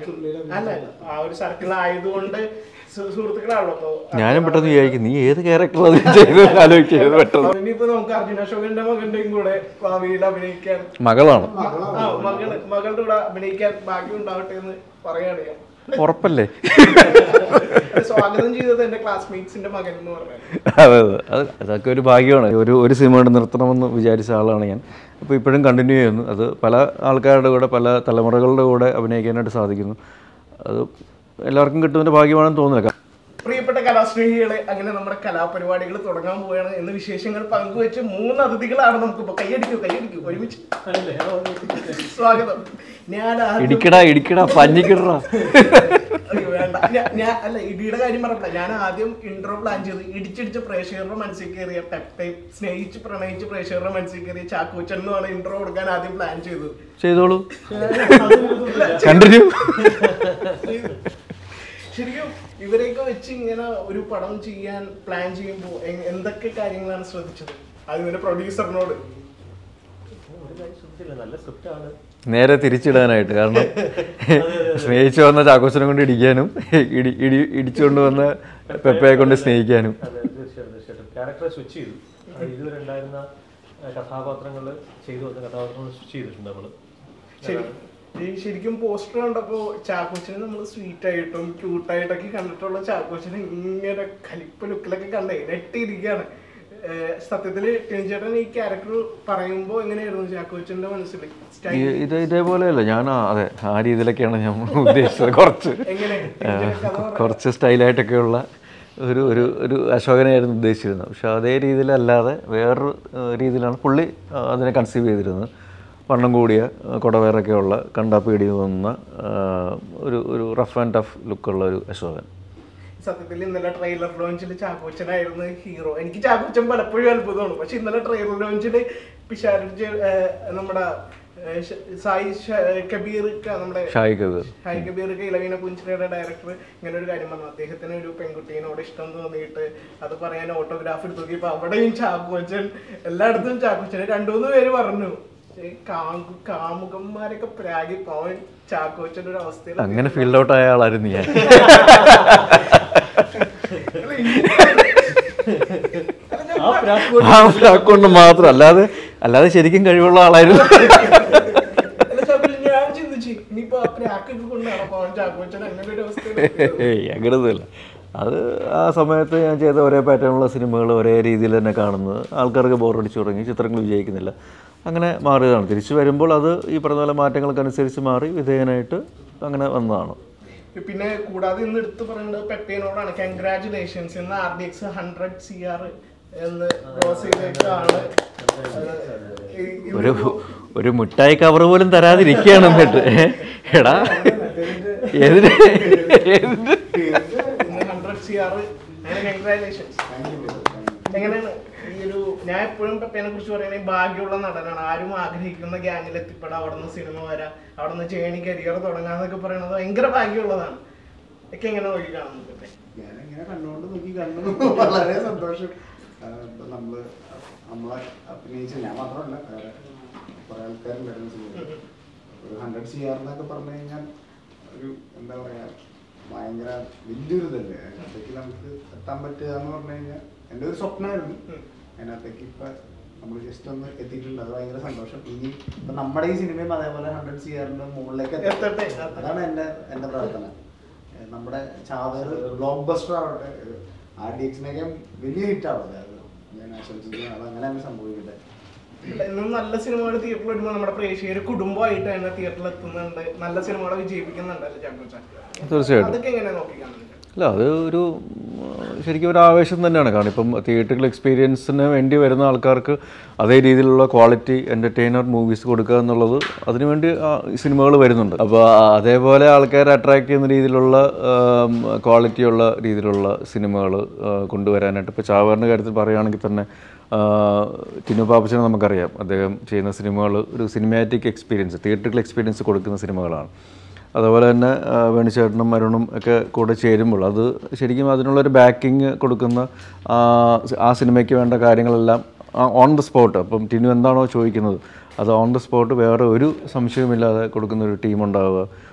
അല്ല ആ ഒരു സർക്കിൾ ആയതുകൊണ്ട് സു- സുഹൃത്തുക്കളാണല്ലോ അപ്പൊ ഞാനും പെട്ടെന്ന് വിചാരിക്കും നീ ഏത് ക്യാരക്ടർ ചെയ്ത് ആലോചിച്ചത് പെട്ടെന്ന് ഇനിയിപ്പോ നമുക്ക് അർജുന അശോകന്റെ മകന്റെയും കൂടെ ഭാവിയിൽ അഭിനയിക്കാൻ മകളാണ് ആ മകള് മകളുടെ കൂടെ അഭിനയിക്കാൻ ഭാഗ്യം ഉണ്ടാവട്ടെ എന്ന് പറയാണ് ഞാൻ ഉറപ്പല്ലേ സ്വാഗതം ചെയ്തത് എന്റെ ക്ലാസ്മേറ്റ്സിന്റെ മകൻ എന്ന് പറഞ്ഞു അതെ അതെ അത് അതൊക്കെ ഒരു ഭാഗ്യമാണ് ഒരു ഒരു സിനിമ കൊണ്ട് നിർത്തണമെന്ന് വിചാരിച്ച ആളാണ് ഞാൻ അപ്പോൾ ഇപ്പോഴും കണ്ടിന്യൂ ചെയ്യുന്നു അത് പല ആൾക്കാരുടെ കൂടെ പല തലമുറകളുടെ കൂടെ അഭിനയിക്കാനായിട്ട് സാധിക്കുന്നു അത് എല്ലാവർക്കും കിട്ടുന്നതിൻ്റെ ഭാഗ്യമാണെന്ന് തോന്നുന്നില്ല പ്രിയപ്പെട്ട കലാസ്നേഹികളെ അങ്ങനെ നമ്മുടെ കലാപരിപാടികൾ തുടങ്ങാൻ പോവുകയാണ് എന്ന് വിശേഷങ്ങൾ പങ്കുവെച്ച് മൂന്ന് അതിഥികളാണ് നമുക്കിപ്പോ കൈയടിക്കൂ കൈയടിക്കൂ ഒരുമിച്ച് സ്വാഗതം ഞാൻ ആദ്യം- ഇടിക്കടാ ഇടിക്കടാ പഞ്ഞിക്കിടറാ അയ്യോ, വേണ്ട ഞാ- ഞാൻ അല്ല ഇടിയുടെ കാര്യം പറഞ്ഞില്ല ഞാൻ ആദ്യം ഇൻട്രോ പ്ലാൻ ചെയ്ത് ഇടിച്ചിടിച്ച് പ്രേക്ഷകരുടെ മനസ്സിൽ കയറിയ പെപ്പെ സ്നേഹിച്ച് പ്രണയിച്ച് പ്രേക്ഷകരുടെ മനസ്സിൽ കയറിയ ചാക്കോച്ചൻ എന്നാണ് ഇൻട്രോ കൊടുക്കാൻ ആദ്യം പ്ലാൻ ചെയ്തത് ചെയ്തോളൂ കണ്ടിന്യൂ ശരിക്കും ഇവരെയൊക്കെ വെച്ച് ഇങ്ങനെ ഒരു പടം ചെയ്യാൻ പ്ലാൻ ചെയ്യുമ്പോൾ എ- എന്തൊക്കെ കാര്യങ്ങളാണ് ശ്രദ്ധിച്ചത് അതിന്റെ പ്രൊഡ്യൂസറിനോട് നല്ല സ്ക്രിപ്റ്റ് ആണ് നേരെ തിരിച്ചിടാനായിട്ട് കാരണം സ്നേഹിച്ചു വന്ന ചാക്കോച്ചനെ കൊണ്ട് ഇടിക്കാനും ഇടി ഇടി ഇടിച്ചുകൊണ്ട് വന്ന പെപ്പയെ കൊണ്ട് സ്നേഹിക്കാനും അതെ തീർച്ചയായിട്ടും തീർച്ചയായിട്ടും ക്യാരക്ടറെ സ്വിച്ച് ചെയ്തു അത് ഇതുവരെ ഉണ്ടായിരുന്ന കഥാപാത്രങ്ങൾ ചെയ്തു വന്ന കഥാപാത്രങ്ങൾ സ്വിച്ച് ചെയ്തിട്ടുണ്ട് നമ്മള് ശരി ഈ ശരിക്കും പോസ്റ്റർ കണ്ടപ്പോ ചാക്കോച്ചനെ നമ്മൾ സ്വീറ്റ് ആയിട്ടും ക്യൂട്ടായിട്ടൊക്കെ കണ്ടിട്ടുള്ള ചാക്കോച്ചനെ ഇങ്ങനെ കലിപ്പ ലുക്കിലൊക്കെ കണ്ടേ നെട്ടിയിരിക്കുകയാണ് ഏഹ് സത്യത്തില് ടെനിച്ചേട്ടൻ ഈ ക്യാരക്ടർ പറയുമ്പോ എങ്ങനെയായിരുന്നു ചാക്കോച്ചന്റെ മനസ്സിൽ സ്റ്റൈൽ ഈ- ഇത് ഇതേപോലെയല്ല ഞാൻ ആ- അതെ ആ രീതിയിലൊക്കെയാണ് ഞാൻ ഉദ്ദേശിച്ചത് കുറച്ച് എങ്ങനെ ആ, കുറച്ച് സ്റ്റൈലായിട്ടൊക്കെയുള്ള ഒരു ഒരു ഒരു അശോകനായിരുന്നു ഉദ്ദേശിച്ചിരുന്നത് പക്ഷെ അതേ രീതിയിലല്ലാതെ വേറൊരു ആ, രീതിയിലാണ് പുള്ളി ആ, അതിനെ കൺസീവ് ചെയ്തിരുന്നത് വണ്ണം കൂടിയ ആ, കുടവേറൊക്കെയുള്ള കണ്ടാ പേടി തോന്നുന്ന ആ, ഒരു ഒരു റഫ് ആൻഡ് ടഫ് ലുക്കുള്ള ഒരു അശോകൻ സത്യത്തിൽ ഇന്നലെ ട്രെയിലർ ലോഞ്ചിൽ ചാക്കോച്ചനായിരുന്നു ഹീറോ എനിക്ക് ചാക്കോച്ചൻ പലപ്പോഴും അത്ഭുതമാണ് പക്ഷെ ഇന്നലെ ട്രെയിലർ ലോഞ്ചിൽ പിഷാരജ് നമ്മുടെ ഏഹ്, ഷ- സായി ഷ- കബീർ ക- നമ്മുടെ ഷായി കബീർ ഹായ് കബീർ ഇലവീന പുഞ്ചിരയുടെ ഡയറക്ടർ ഇങ്ങനെ ഒരു കാര്യം പറഞ്ഞു അദ്ദേഹത്തിന് ഒരു പെൺകുട്ടീനോട് ഇഷ്ടം തോന്നിയിട്ട് അത് പറയാൻ ഓട്ടോഗ്രാഫ് എടുത്തു നോക്കിയപ്പോ അവിടെയും ചാക്കോച്ചൻ എല്ലായിടത്തും ചാക്കോച്ചൻ രണ്ടു മൂന്ന് പേര് പറഞ്ഞു ഈ കാമു കാമുകന്മാരൊക്കെ പ്രാഗി പോവാൻ ചാക്കോച്ചന്റെ ഒരു അവസ്ഥയിൽ അങ്ങനെ ഫീൽഡ് ഔട്ട് ആയ ആളായിരുന്നു ഞാൻ ആ പ്രാക്ക് ആ കൊണ്ട് മാത്രം അല്ലാതെ അല്ലാതെ ശരിക്കും കഴിവുള്ള ആളായിരുന്നു അല്ല ചാക്കോച്ചൻ ഞാൻ ചിന്തിച്ചു ഇനിയിപ്പോ ആ പ്രാക്കൊക്കെ കൊണ്ടാണ് പോവാൻ ചാക്കോച്ചൻ അങ്ങനെ ഒരു അവസ്ഥയിൽ ഏയ് അങ്ങനൊന്നുമില്ല അത് ആ സമയത്ത് ഞാൻ ചെയ്ത ഒരേ പാറ്റേണുള്ള സിനിമകൾ ഒരേ രീതിയിൽ തന്നെ കാണുന്നത് ആൾക്കാർക്ക് ബോറടിച്ചു തുടങ്ങി ചിത്രങ്ങൾ വിജയിക്കുന്നില്ല അങ്ങനെ മാറിയതാണ് തിരിച്ചു വരുമ്പോൾ അത് ഈ പറഞ്ഞ പോലെ മാറ്റങ്ങൾക്കനുസരിച്ച് മാറി വിധേയനായിട്ട് അങ്ങനെ വന്നതാണ് പിന്നെ കൂടാതെ ഇന്ന് എടുത്തു പറയേണ്ടത് പെപ്പേനോടാണ് കൺഗ്രാറ്റുലേഷൻസ് ഇന്ന് R D X hundred C R എന്ന് ക്രോസ് ചെയ്തേക്കാണ് ഒരു ഒരു മിഠായി കവർ പോലും തരാതിരിക്കുകയാണ് എന്നിട്ട് എടാ ഏതിന് ഏതിന് ഇന്ന് ഹൺഡ്രഡ് സി ആർ അങ്ങനെ കൺഗ്രാറ്റുലേഷൻസ് എങ്ങനെയാണ് ഈ ഒരു ഞാൻ എപ്പോഴും പെപ്പേനെ കുറിച്ച് പറയുന്നത് ഭാഗ്യമുള്ള നടനാണ് ആരും ആഗ്രഹിക്കുന്ന ഗ്യാങ്ങിൽ എത്തിപ്പെടാം അവിടെ നിന്ന് സിനിമ വരാം അവിടെ നിന്ന് ജേണി കരിയർ തുടങ്ങാന്നൊക്കെ പറയുന്നത് ഭയങ്കര ഭാഗ്യമുള്ളതാണ് ഒക്കെ എങ്ങനെ നോക്കി കാണുന്നു പെപ്പെ ഞാനിങ്ങനെ കണ്ടുകൊണ്ട് നോക്കി കണ്ടു വളരെ സന്തോഷം ആ, ഇപ്പൊ നമ്മള് നമ്മളെ അഭിനയിച്ച ഞാൻ മാത്രമല്ല വേറെ കുറെ ആൾക്കാരും വരുന്ന സിനിമ ഒരു ഹൺഡ്രഡ് സി ആർ എന്നൊക്കെ പറഞ്ഞു കഴിഞ്ഞാൽ ഒരു എന്താ പറയാ ഭയങ്കര വലിയൊരു ഇതല്ലേ അതിനകത്തേക്ക് നമുക്ക് എത്താൻ പറ്റുക എന്ന് പറഞ്ഞു കഴിഞ്ഞാൽ എൻ്റെ ഒരു സ്വപ്നമായിരുന്നു അതിനകത്തേക്ക് ഇപ്പൊ നമ്മൾ ജസ്റ്റ് ഒന്ന് എത്തിയിട്ടുണ്ട് അത് ഭയങ്കര സന്തോഷം ഇനി ഇപ്പൊ നമ്മുടെ ഈ സിനിമയും അതേപോലെ ഹൺഡ്രഡ് സി ആറിന്റെ മുകളിലേക്ക് എത്തട്ടെ. അതാണ് എൻ്റെ എൻ്റെ പ്രാർത്ഥന ഏ, നമ്മുടെ ചാവേർ ബ്ലോക്ക് ബസ്റ്റർ ആവട്ടെ ആർ ഡി എക്സിനൊക്കെ വലിയ ഹിറ്റ് ആവട്ടെ അത് ഞാൻ ആശംസിക്കുന്നു അത് അങ്ങനെ തന്നെ സംഭവിക്കട്ടെ ഇല്ല, ഇന്നും നല്ല സിനിമകൾ തിയേറ്ററിൽ വരുമ്പോൾ നമ്മുടെ പ്രേക്ഷകർ കുടുംബമായിട്ട് തന്നെ തിയേറ്ററിൽ എത്തുന്നുണ്ട് നല്ല സിനിമകളെ വിജയിപ്പിക്കുന്നുണ്ടല്ലോ ചാക്കോച്ച തീർച്ചയായിട്ടും അതൊക്കെ എങ്ങനെ നോക്കി കാണുന്നുണ്ട് അല്ല അത് ഒരു ഉം, ശരിക്കും ഒരു ആവേശം തന്നെയാണ് കാരണം ഇപ്പം തിയേറ്ററിൽ എക്സ്പീരിയൻസിന് വേണ്ടി വരുന്ന ആൾക്കാർക്ക് അതേ രീതിയിലുള്ള ക്വാളിറ്റി എൻ്റർടൈനർ മൂവീസ് കൊടുക്കുക എന്നുള്ളത് അതിനുവേണ്ടി സിനിമകൾ വരുന്നുണ്ട് അപ്പോൾ അതേപോലെ ആൾക്കാരെ അട്രാക്ട് ചെയ്യുന്ന രീതിയിലുള്ള ക്വാളിറ്റിയുള്ള രീതിയിലുള്ള സിനിമകൾ കൊണ്ടുവരാനായിട്ട് ഇപ്പോൾ ചാവേറിൻ്റെ കാര്യത്തിൽ പറയുകയാണെങ്കിൽ തന്നെ ആ, ടിനു പാപ്പച്ചനെ നമുക്കറിയാം അദ്ദേഹം ചെയ്യുന്ന സിനിമകൾ ഒരു സിനിമാറ്റിക് എക്സ്പീരിയൻസ് തിയേറ്ററിക്കൽ എക്സ്പീരിയൻസ് കൊടുക്കുന്ന സിനിമകളാണ് അതുപോലെ തന്നെ ആ, വേണുചേട്ടനും അരുണും ഒക്കെ കൂടെ ചേരുമ്പോൾ അത് ശരിക്കും അതിനുള്ളൊരു ബാക്കിങ് കൊടുക്കുന്ന ആ, ആ സിനിമയ്ക്ക് വേണ്ട കാര്യങ്ങളെല്ലാം ഓൺ ദ സ്പോട്ട് അപ്പം ടിനു എന്താണോ ചോദിക്കുന്നത് അത് ഓൺ ദ സ്പോട്ട് വേറെ ഒരു സംശയവുമില്ലാതെ കൊടുക്കുന്ന ഒരു ടീം ഉണ്ടാവുക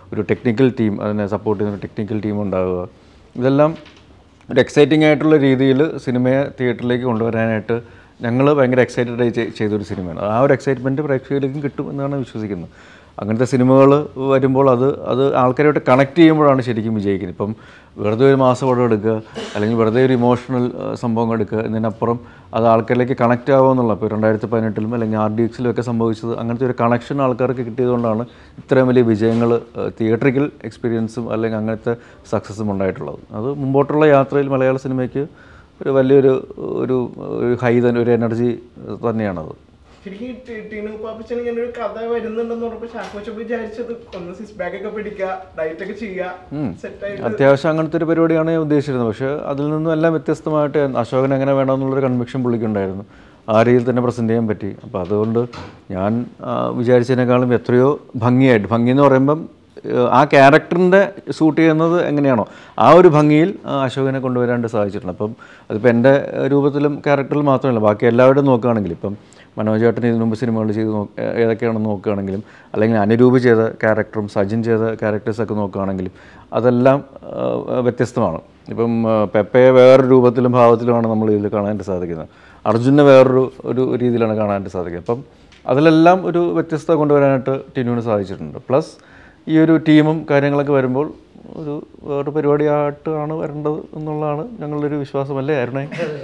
ഒരു ടെക്നിക്കൽ ടീം അതിനെ സപ്പോർട്ട് ചെയ്യുന്ന ഒരു ടെക്നിക്കൽ ടീം ഉണ്ടാവുക ഇതെല്ലാം ഒരു എക്സൈറ്റിംഗ് ആയിട്ടുള്ള രീതിയിൽ സിനിമയെ തിയേറ്ററിലേക്ക് കൊണ്ടുവരാനായിട്ട് ഞങ്ങൾ ഭയങ്കര എക്സൈറ്റഡ് ആയി ചെയ്- ചെയ്തൊരു സിനിമയാണ് ആ ഒരു എക്സൈറ്റ്മെൻറ്റ് പ്രേക്ഷകരിലേക്കും കിട്ടും എന്നാണ് വിശ്വസിക്കുന്നത് അങ്ങനത്തെ സിനിമകൾ വരുമ്പോൾ അത് അത് ആൾക്കാരുമായിട്ട് കണക്ട് ചെയ്യുമ്പോഴാണ് ശരിക്കും വിജയിക്കുന്നത് ഇപ്പം വെറുതെ ഒരു മാസപടം എടുക്കുക അല്ലെങ്കിൽ വെറുതെ ഒരു ഇമോഷണൽ സംഭവം എടുക്കുക എന്നതിനപ്പുറം അത് ആൾക്കാരിലേക്ക് കണക്റ്റ് ആവുക എന്നുള്ള ഇപ്പോൾ രണ്ടായിരത്തി പതിനെട്ടിലും അല്ലെങ്കിൽ ആർ ഡി എക്സിലും ഒക്കെ സംഭവിച്ചത് അങ്ങനത്തെ ഒരു കണക്ഷൻ ആൾക്കാർക്ക് കിട്ടിയതുകൊണ്ടാണ് ഇത്രയും വലിയ വിജയങ്ങൾ തിയേറ്ററിക്കൽ എക്സ്പീരിയൻസും അല്ലെങ്കിൽ അങ്ങനത്തെ സക്സസ്സും ഉണ്ടായിട്ടുള്ളത് അത് മുമ്പോട്ടുള്ള യാത്രയിൽ മലയാള സിനിമയ്ക്ക് ഒരു വലിയൊരു ഒരു ഒരു ഹൈ തന്നെ ഒരു എനർജി തന്നെയാണത് ശരിക്കും ഈ ടി- ടിനു പാപ്പച്ചൻ ഇങ്ങനെ ഒരു കഥ വരുന്നുണ്ടെന്ന് പറഞ്ഞപ്പോ ചാക്കോച്ച വിചാരിച്ചത് ഒന്ന് സിക്സ് ബാഗ് ഒക്കെ പിടിക്കുക ഡയറ്റ് ഒക്കെ ചെയ്യുക സെറ്റ് ആയിട്ട് അത്യാവശ്യം അങ്ങനത്തെ ഒരു പരിപാടിയാണ് ഞാൻ ഉദ്ദേശിച്ചിരുന്നത് പക്ഷേ അതിൽ നിന്നും എല്ലാം വ്യത്യസ്തമായിട്ട് അശോകൻ എങ്ങനെ വേണമെന്നുള്ളൊരു കൺവിക്ഷൻ പുള്ളിക്കുണ്ടായിരുന്നു ആ രീതിയിൽ തന്നെ പ്രസൻറ്റ് ചെയ്യാൻ പറ്റി അപ്പോൾ അതുകൊണ്ട് ഞാൻ ആ, വിചാരിച്ചതിനേക്കാളും എത്രയോ ഭംഗിയായിട്ട് ഭംഗി എന്ന് പറയുമ്പം ഏഹ്, ആ ക്യാരക്ടറിൻ്റെ ഷൂട്ട് ചെയ്യുന്നത് എങ്ങനെയാണോ ആ ഒരു ഭംഗിയിൽ ആ, അശോകനെ കൊണ്ടുവരാണ്ട് സാധിച്ചിട്ടുണ്ട് അപ്പം അതിപ്പോൾ എൻ്റെ രൂപത്തിലും ക്യാരക്ടറിലും മാത്രമല്ല ബാക്കി എല്ലാവരുടെയും നോക്കുകയാണെങ്കിൽ ഇപ്പം മനോജ് ചേട്ടൻ ഇതിനു മുമ്പ് സിനിമകൾ ചെയ്ത് നോ ഏതൊക്കെയാണെന്ന് നോക്കുകയാണെങ്കിലും അല്ലെങ്കിൽ അനിരൂപ് ചെയ്ത ക്യാരക്ടറും സജിൻ ചെയ്ത ക്യാരക്ടേഴ്സൊക്കെ നോക്കുകയാണെങ്കിലും അതെല്ലാം ആ, വ്യത്യസ്തമാണ് ഇപ്പം ആ, പെപ്പയെ വേറൊരു രൂപത്തിലും ഭാവത്തിലുമാണ് നമ്മൾ ഇതിൽ കാണാനായിട്ട് സാധിക്കുന്നത് അർജുനെ വേറൊരു ഒരു രീതിയിലാണ് കാണാനായിട്ട് സാധിക്കുന്നത് അപ്പം അതിലെല്ലാം ഒരു വ്യത്യസ്തത കൊണ്ടുവരാനായിട്ട് ടിനുവിന് സാധിച്ചിട്ടുണ്ട് പ്ലസ് ഈ ഒരു ടീമും കാര്യങ്ങളൊക്കെ വരുമ്പോൾ ഒരു വേറൊരു പരിപാടിയായിട്ടാണ് വരേണ്ടത് എന്നുള്ളതാണ് ഞങ്ങളുടെ ഒരു വിശ്വാസമല്ലേ അരുണേ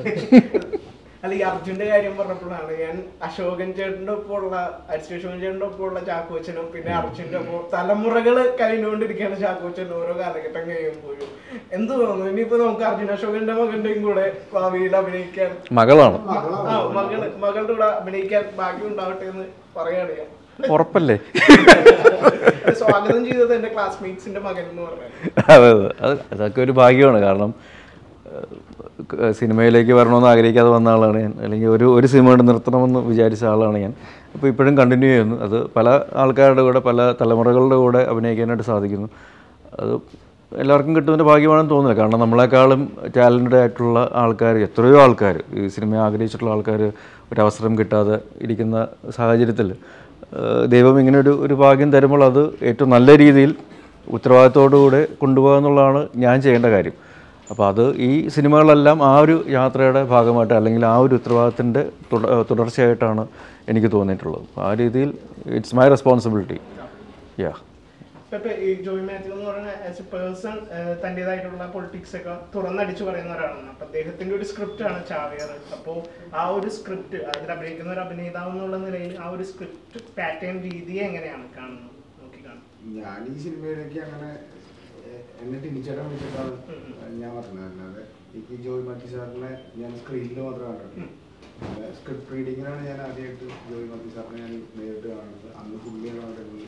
അല്ല ഈ അർജുന്റെ കാര്യം പറഞ്ഞപ്പോഴാണ് ഞാൻ അശോകൻ ചേട്ടന്റെ ഒപ്പമുള്ള അരിസ്റ്റ അശോകൻ ചേട്ടന്റെ ഒപ്പമുള്ള ചാക്കോച്ചനും പിന്നെ അർജുന്റെ ഒപ്പം തലമുറകള് കഴിഞ്ഞുകൊണ്ടിരിക്കുകയാണ് ചാക്കോച്ചൻ ഓരോ കാലഘട്ടം കഴിയുമ്പോഴും എന്ത് തോന്നുന്നു ഇനിയിപ്പോ നമുക്ക് അർജുൻ അശോകന്റെ മകന്റെയും കൂടെ ഭാവിയിൽ അഭിനയിക്കാൻ മകളാണ് ആ മകള് മകളുടെ കൂടെ അഭിനയിക്കാൻ ഭാഗ്യം ഉണ്ടാവട്ടെ എന്ന് പറയാണ് ഞാൻ ഉറപ്പല്ലേ സ്വാഗതം ചെയ്തത് എന്റെ ക്ലാസ്മേറ്റ്സിന്റെ മകൻ എന്ന് പറഞ്ഞത് അതെ അതെ അത് അതൊക്കെ ഒരു ഭാഗ്യമാണ് കാരണം ഏഹ്, സിനിമയിലേക്ക് വരണമെന്ന് ആഗ്രഹിക്കാതെ വന്ന ആളാണ് ഞാൻ അല്ലെങ്കിൽ ഒരു ഒരു സിനിമ കൊണ്ട് നിർത്തണമെന്ന് വിചാരിച്ച ആളാണ് ഞാൻ അപ്പോൾ ഇപ്പോഴും കണ്ടിന്യൂ ചെയ്യുന്നു അത് പല ആൾക്കാരുടെ കൂടെ പല തലമുറകളുടെ കൂടെ അഭിനയിക്കാനായിട്ട് സാധിക്കുന്നു അത് എല്ലാവർക്കും കിട്ടുന്നതിൻ്റെ ഭാഗ്യമാണെന്ന് തോന്നുന്നില്ല കാരണം നമ്മളെക്കാളും ടാലൻറ്റഡ് ആയിട്ടുള്ള ആൾക്കാർ എത്രയോ ആൾക്കാർ ഈ സിനിമ ആഗ്രഹിച്ചിട്ടുള്ള ആൾക്കാർ ഒരു അവസരം കിട്ടാതെ ഇരിക്കുന്ന സാഹചര്യത്തിൽ ഏഹ്, ദൈവം ഇങ്ങനെ ഒരു ഒരു ഭാഗ്യം തരുമ്പോൾ അത് ഏറ്റവും നല്ല രീതിയിൽ ഉത്തരവാദിത്തോടുകൂടെ കൊണ്ടുപോകുക എന്നുള്ളതാണ് ഞാൻ ചെയ്യേണ്ട കാര്യം അപ്പോൾ അത് ഈ സിനിമകളെല്ലാം ആ ഒരു യാത്രയുടെ ഭാഗമായിട്ട് അല്ലെങ്കിൽ ആ ഒരു ഉത്തരവാദിത്തത്തിൻ്റെ തുട തുടർച്ചയായിട്ടാണ് എനിക്ക് തോന്നിയിട്ടുള്ളത് അപ്പോൾ ആ രീതിയിൽ ഇറ്റ്സ് മൈ റെസ്പോൺസിബിലിറ്റി യാ ഇപ്പൊ ഈ ജോയി മാത്യു എന്ന് പറയുന്ന ആസ് എ പേഴ്സൺ തന്റേതായിട്ടുള്ള പൊളിറ്റിക്സ് ഒക്കെ തുറന്നടിച്ചു പറയുന്ന ഒരാളാണ് അപ്പൊ അദ്ദേഹത്തിന്റെ ഒരു സ്ക്രിപ്റ്റ് ആണ് ചാവേർ അപ്പോൾ ആ ഒരു സ്ക്രിപ്റ്റ് അതിൽ അഭിനയിക്കുന്ന ഒരു അഭിനേതാവ് എന്നുള്ള നിലയിൽ ആ ഒരു സ്ക്രിപ്റ്റ് പാറ്റേൺ രീതിയെ എങ്ങനെയാണ് കാണുന്നത് നോക്കി കാണുന്നത് ഞാൻ ഈ സിനിമയിലേക്ക് അങ്ങനെ എ- എന്നെ ടിനിച്ചേട്ടൻ വിളിച്ചിട്ടാണ് ഞാൻ പറഞ്ഞത് അല്ലാതെ എനിക്ക് ജോയ് മാത്യു സാറിനെ ഞാൻ സ്ക്രീനിൽ മാത്രമേ കണ്ടിട്ടുള്ളൂ സ്ക്രിപ്റ്റ് റീഡിങ്ങിനാണ് ഞാൻ ആദ്യമായിട്ട് ജോയ് മാത്യു സാറിനെ ഞാൻ നേരിട്ട് കാണുന്നത് അന്ന് പുള്ളിയാണ് അവിടെ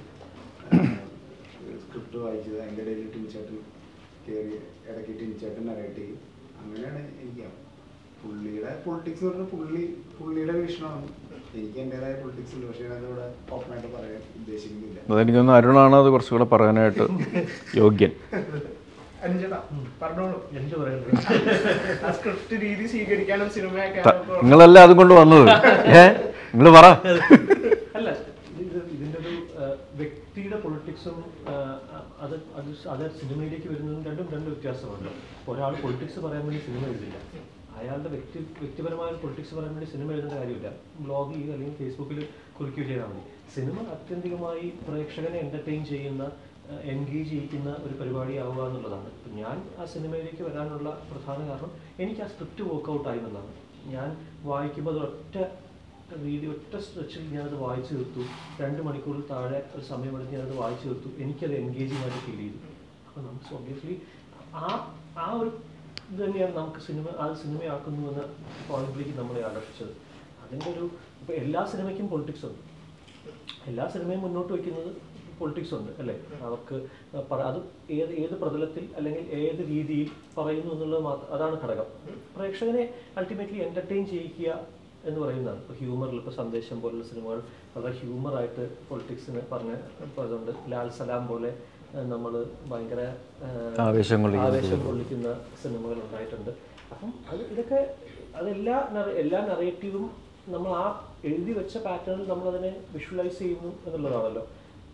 സ്ക്രിപ്റ്റ് വായിച്ചത് അതിൻ്റെ ഇടയിൽ ടിനിച്ചേട്ടൻ കയറി ഇടയ്ക്ക് ടിനിച്ചേട്ടൻ നരേറ്റ് ചെയ്യും അങ്ങനെയാണ് എനിക്ക് പുള്ളിയുടെ പൊളിറ്റിക്സ് എന്ന് പറഞ്ഞാൽ പുള്ളി പുള്ളിയുടെ വീക്ഷണമാണ് എനിക്ക് എൻ്റെതായ പൊളിറ്റിക്സ് ഉണ്ട് പക്ഷേ ഞാനതിവിടെ ഓപ്പണായിട്ട് പറയാൻ ഉദ്ദേശിക്കുന്നില്ല അതെനിക്കൊന്ന് അരുണാണ് അത് കുറച്ചുകൂടെ പറയാനായിട്ട് യോഗ്യൻ അനുജടാ പറഞ്ഞോളൂ എന്ത് പറയുന്നത് ആ സ്ക്രിപ്റ്റ് രീതി സ്വീകരിക്കാനും ത- സിനിമയൊക്കെ നിങ്ങളല്ലേ അതും കൊണ്ട് വന്നത് ഏ നിങ്ങൾ പറ അല്ല ഇത് ഇതിൻ്റെ ഒരു ആ, വ്യക്തിയുടെ പൊളിറ്റിക്സും അത് അത് സ് അത് സിനിമയിലേക്ക് വരുന്നതും രണ്ടും രണ്ട് വ്യത്യാസമുണ്ട് ഒരാൾ പൊളിറ്റിക്സ് പറയാൻ വേണ്ടി സിനിമ എഴുതില്ല അയാളുടെ വ്യക്തി വ്യക്തിപരമായ പൊളിറ്റിക്സ് പറയാൻ വേണ്ടി സിനിമ എഴുതേണ്ട കാര്യമില്ല ബ്ലോഗ് ചെയ്യുക അല്ലെങ്കിൽ ഫേസ്ബുക്കിൽ കുറിക്കുകയോ ചെയ്താൽ മതി സിനിമ അത്യന്തികമായി പ്രേക്ഷകനെ എൻ്റർടൈൻ ചെയ്യുന്ന എൻഗേജ് ചെയ്യിക്കുന്ന ഒരു പരിപാടിയാവുക എന്നുള്ളതാണ് ഇപ്പം ഞാൻ ആ സിനിമയിലേക്ക് വരാനുള്ള പ്രധാന കാരണം എനിക്ക് ആ സ്ക്രിപ്റ്റ് വർക്കൗട്ട് ആയി എന്നുള്ളതാണ് ഞാൻ വായിക്കുമ്പോൾ അത് ഒറ്റ രീതി ഒറ്റ സ്ട്രെച്ചിൽ ഞാനത് വായിച്ചു തീർത്തു രണ്ട് മണിക്കൂറിൽ താഴെ ഒരു സമയമെടുത്ത് ഞാനത് വായിച്ചു തീർത്തു എനിക്കത് എൻഗേജിങ് ആയിട്ട് ഫീൽ ചെയ്തു അപ്പോൾ നമുക്ക് ഒബ്വിയസ്ലി ആ ആ ഒരു ഇത് തന്നെയാണ് നമുക്ക് സിനിമ അത് സിനിമയാക്കുന്നു എന്ന പോയിന്റിലേക്ക് നമ്മളെ ആകർഷിച്ചത് അതിൻ്റെ ഒരു ഇപ്പോൾ എല്ലാ സിനിമയ്ക്കും പൊളിറ്റിക്സ് ഉണ്ട് എല്ലാ സിനിമയും മുന്നോട്ട് വയ്ക്കുന്നത് പൊളിറ്റിക്സ് ഉണ്ട് അല്ലേ അവർക്ക് പറ- അത് ഏത് ഏത് പ്രതലത്തിൽ അല്ലെങ്കിൽ ഏത് രീതിയിൽ പറയുന്നു എന്നുള്ളത് മാത്രം അതാണ് ഘടകം പ്രേക്ഷകനെ അൾട്ടിമേറ്റ്ലി എൻ്റർടൈൻ ചെയ്യിക്കുക എന്ന് പറയുന്നതാണ് ഇപ്പോൾ ഹ്യൂമറിൽ ഇപ്പോൾ സന്ദേശം പോലുള്ള സിനിമകൾ വളരെ ഹ്യൂമറായിട്ട് പൊളിറ്റിക്സിന് പറഞ്ഞ ഇപ്പോൾ അതുണ്ട് ലാൽ സലാം പോലെ നമ്മൾ ഭയങ്കര ആ, ആവേശം കൊള്ളിക്കുന്ന ആവേശം കൊള്ളിക്കുന്ന സിനിമകൾ ഉണ്ടായിട്ടുണ്ട് അപ്പം അത് ഇതൊക്കെ അതെല്ലാ നറ- എല്ലാ നറേറ്റീവും നമ്മൾ ആ എഴുതി വെച്ച പാറ്റേണിൽ നമ്മൾ അതിനെ വിഷ്വലൈസ് ചെയ്യുന്നു എന്നുള്ളതാണല്ലോ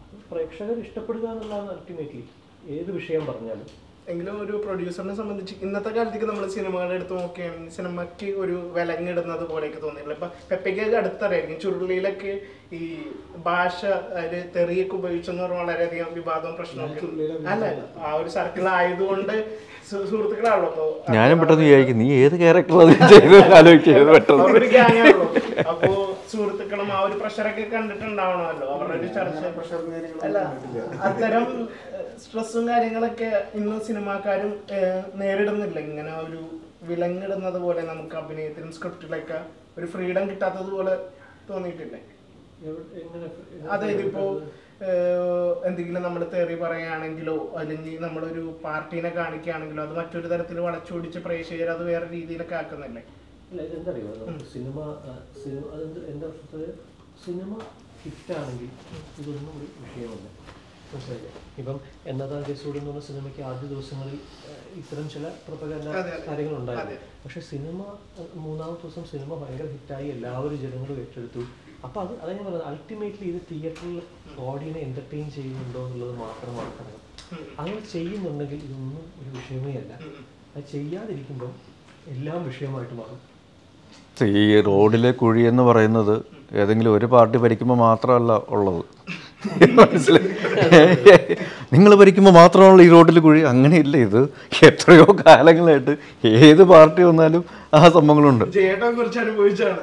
പ്രേക്ഷകർ ഇഷ്ടപ്പെടുക എന്നുള്ളതാണ് അൾട്ടിമേറ്റ്ലി ഏത് വിഷയം പറഞ്ഞാലും എങ്കിലും ഒരു പ്രൊഡ്യൂസറിനെ സംബന്ധിച്ച് ഇന്നത്തെ കാലത്തേക്ക് നമ്മൾ സിനിമകൾ എടുത്ത് നോക്കുകയാണെങ്കിൽ സിനിമയ്ക്ക് ഒരു വിലങ്ങിടുന്നത് പോലെയൊക്കെ തോന്നിയിട്ടില്ല ഇപ്പൊ പെപ്പയ്ക്ക് അടുത്തറിയായിരിക്കും ചുരുളിയിലൊക്കെ ഈ ഭാഷ അതില് തെറിയൊക്കെ ഉപയോഗിച്ചെന്ന് പറഞ്ഞാൽ വളരെയധികം വിവാദവും പ്രശ്നമൊക്കെ ചുരുളിയിലെ അല്ല ആ ഒരു സർക്കിൾ ആയതുകൊണ്ട് സു- സുഹൃത്തുക്കളാണല്ലോ അപ്പൊ ഞാനും പെട്ടെന്ന് വിചാരിക്കും നീ ഏത് ക്യാരക്ടർ ചെയ്ത് ആലോചിച്ചത് പെട്ടെന്ന് അവരൊരു ഗ്യാങ് ആണല്ലോ അപ്പോ സുഹൃത്തുക്കളും ആ ഒരു പ്രഷറൊക്കെ കണ്ടിട്ടുണ്ടാവണമല്ലോ അവരുടെ ഒരു ചർച്ച പ്രഷർ അല്ല കാര്യങ്ങളൊന്നും അത്തരം സ്ട്രെസ്സും കാര്യങ്ങളൊക്കെ ഇന്ന് സിനിമാക്കാരും ഏഹ്, നേരിടുന്നില്ല ഇങ്ങനെ ഒരു വിലങ്ങിടുന്നത് പോലെ നമുക്ക് അഭിനയത്തിലും സ്ക്രിപ്റ്റിലൊക്കെ ഒരു ഫ്രീഡം കിട്ടാത്തത് പോലെ തോന്നിയിട്ടില്ലേ എവിടെ- എങ്ങനെ അതായത് ഇപ്പോ ഏഹ്, എന്തെങ്കിലും നമ്മൾ തെറി പറയുകയാണെങ്കിലോ അല്ലെങ്കിൽ നമ്മളൊരു പാർട്ടീനെ കാണിക്കുകയാണെങ്കിലോ അത് മറ്റൊരു തരത്തിൽ വളച്ചൊടിച്ച് പ്രേക്ഷകർ അത് വേറെ രീതിയിലൊക്കെ ആക്കുന്നില്ലേ അല്ല ഇതെന്താ അറിയുമോ നമുക്ക് സിനിമ ആ, സിനിമ അതെന്ത് എന്താ അർത്ഥത്തിൽ സിനിമ ഹിറ്റാണെങ്കിൽ ഇതൊന്നും ഒരു വിഷയമല്ല മനസ്സിലായില്ലേ ഇപ്പം എന്നതാ കേസോട് എന്ന് പറഞ്ഞ സിനിമയ്ക്ക് ആദ്യ ദിവസങ്ങളിൽ ആ, ഇത്തരം ചില പ്രപകരണ അതെ, അതെ. കാര്യങ്ങളുണ്ടായിരുന്നു പക്ഷെ സിനിമ ആ, മൂന്നാമത്തെ ദിവസം സിനിമ ഭയങ്കര ഹിറ്റായി എല്ലാവരും ജനങ്ങളും ഏറ്റെടുത്തു അപ്പോൾ അത് അതാണ് ഞാൻ പറഞ്ഞത് അൾട്ടിമേറ്റ്ലി ഇത് തിയേറ്ററിൽ ഓഡിയനെ എൻ്റർടൈൻ ചെയ്യുന്നുണ്ടോ എന്നുള്ളത് മാത്രമാണ് ഘടകം അങ്ങനെ ചെയ്യുന്നുണ്ടെങ്കിൽ ഇതൊന്നും ഒരു വിഷയമേ അല്ല അത് ചെയ്യാതിരിക്കുമ്പോൾ എല്ലാം വിഷയമായിട്ട് മാറും ഈ റോഡിലെ കുഴി എന്ന് പറയുന്നത് ഏതെങ്കിലും ഒരു പാർട്ടി ഭരിക്കുമ്പോൾ മാത്രമല്ല ഉള്ളത് മനസ്സിലായി നിങ്ങൾ ഭരിക്കുമ്പോൾ മാത്രമുള്ള ഈ റോഡിൽ കുഴി അങ്ങനെയില്ല ഇത് എത്രയോ കാലങ്ങളായിട്ട് ഏത് പാർട്ടി വന്നാലും ആ സംഭവങ്ങളുണ്ട് ജയേട്ടനെ കുറിച്ച് അനുഭവിച്ചാണ്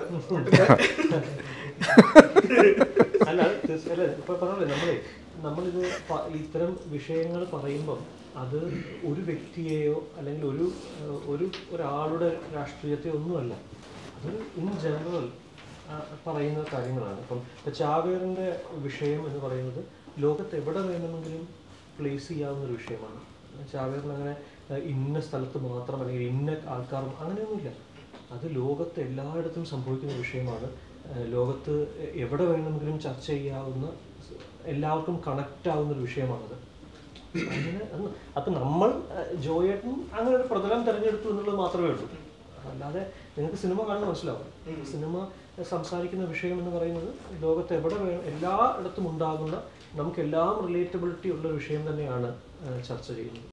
അല്ല അത് തീർച്ച- അല്ല ഇപ്പൊ പറഞ്ഞല്ലേ നമ്മളെ നമ്മളിത് പ- ഇത്തരം വിഷയങ്ങൾ പറയുമ്പം അത് ഒരു വ്യക്തിയെയോ അല്ലെങ്കിൽ ഒരു ഏഹ്, ഒരു ഒരാളുടെ രാഷ്ട്രീയത്തെ ഒന്നുമല്ല അതൊരു ഇൻ ജനറൽ പറയുന്ന കാര്യങ്ങളാണ് ഇപ്പം ഇപ്പൊ ചാവേറിന്റെ വിഷയം എന്ന് പറയുന്നത് ലോകത്ത് എവിടെ വേണമെങ്കിലും പ്ലേസ് ചെയ്യാവുന്ന ഒരു വിഷയമാണ് ചാവേറിന് അങ്ങനെ ഏഹ്, ഇന്ന സ്ഥലത്ത് മാത്രം അല്ലെങ്കിൽ ഇന്ന ആൾക്കാർ അങ്ങനെയൊന്നുമില്ല അത് ലോകത്ത് എല്ലായിടത്തും സംഭവിക്കുന്ന വിഷയമാണ് ഏഹ് ലോകത്ത് എവിടെ വേണമെങ്കിലും ചർച്ച ചെയ്യാവുന്ന സ് എല്ലാവർക്കും കണക്റ്റ് ആവുന്ന ഒരു വിഷയമാണത് അങ്ങനെ അന്ന് അപ്പം നമ്മൾ ഏഹ് ജോയേട്ടൻ അങ്ങനെ ഒരു പ്രതലം തിരഞ്ഞെടുത്തു എന്നുള്ളത് മാത്രമേ ഉള്ളൂ അല്ലാതെ നിങ്ങൾക്ക് സിനിമ കാണുന്ന മനസ്സിലാവും സിനിമ സംസാരിക്കുന്ന വിഷയം എന്ന് പറയുന്നത് ലോകത്ത് എവിടെ വേ എല്ലായിടത്തും ഉണ്ടാകുന്ന നമുക്ക് എല്ലാം റിലേറ്റബിലിറ്റി ഉള്ള ഒരു വിഷയം തന്നെയാണ് ഏഹ് ചർച്ച ചെയ്യുന്നത്